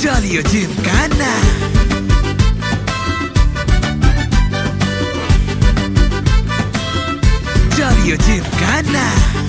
Jolly o Gymkhana. Jolly o Gymkhana.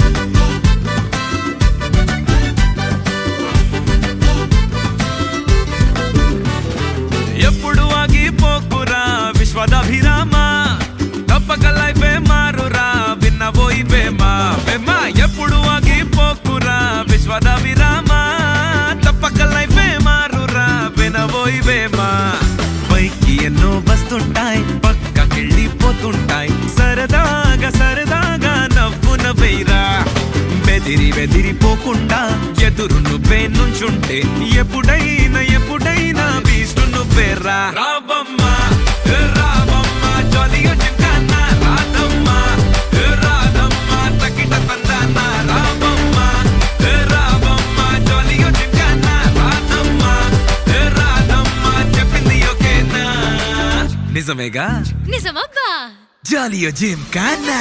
ఎప్పుడు ఆగిపోకురా విశ్వదాభిరామ తప్పక లైఫే మారురా విన్నబోయి బేమ బేమ ఎప్పుడు ఆగిపోకురా విశ్వదాభిరామ తప్పక లైఫే మారురా వినబోయి బేమ పైకి ఎన్నో వస్తుంటాయి పక్కకెళ్ళిపోతుంటాయి సరదాగా సరదాగా నవ్వున వేయరా బెదిరి బెదిరిపోకుండా ఎదురు నువ్వే నుంచుంటే ఎప్పుడైనా ఎప్పుడైనా బీస్ట్ నువ్వేరా రాబమ్మ ఏ రాబమ్మ జాలిగా చిక్కాన రాధమ్మ ఏ రాధమ్మ తకిట తందాన రాబమ్మ ఏ రాబమ్మ జాలిగా చిక్కాన రాధమ్మ ఏ రాధమ్మ చెప్పింది ఓకేనా నిజమేగా నిజమబ్బా Jolly o Gymkhana.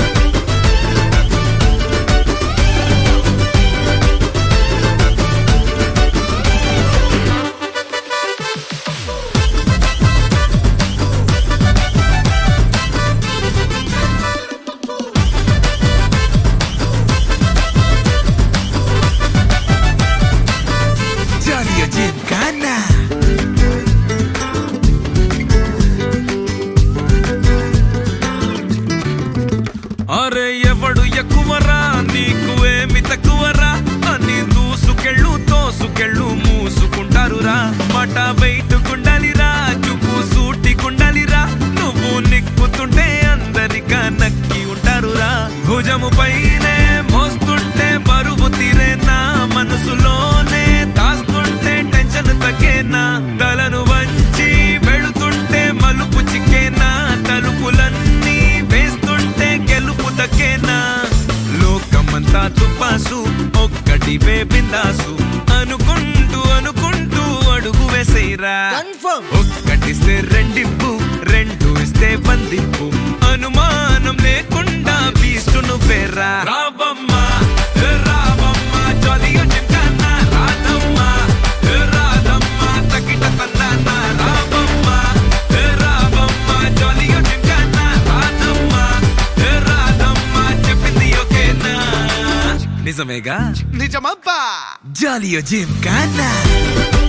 Jolly o Gymkhana. అరే ఎవడు ఎక్కువరా నీకు ఏమి తక్కువరా అని దూసుకెళ్ళు తోసుకెళ్ళు మూసుకుంటారురా మాట బయటకుండాలిరా చూపు సూటికుండాలిరా నువ్వు నిక్కుతుంటే అందరికా నక్కి ఉంటారురా భుజము పైనే మోస్తుంటే బరువు తీరేనా మనసులోనే దాస్తుంటే టెన్షన్ తగ్గేనా తలను వంచి వెళుతుంటే మలుపు చిక్కేనా తలుపులన్నీ వేస్తుంటే గెలుపు దక్కేనా లోకమంతా తుపాసు ఒక్కటి బిందాసు అనుకుంటూ అనుకుంటూ అడుగు వేసేరా ఒక్కటిస్తే రెండింపు రెండు ఇస్తే బందింపు అనుమానం లేకుండా బీస్టు నువ్వేరా రాబమ్మ ఏ రాబమ్మ జాలిగా చిక్కాన రాధమ్మ ఏ రాధమ్మ తకిట తన్నాన రాబమ్మ ఏ రాబమ్మ జాలిగా చిక్కాన రాధమ్మ ఏ రాధమ్మ చెప్పింది ఓకేనా నిజమేగా నిజమబ్బా Jolly o Gymkhana.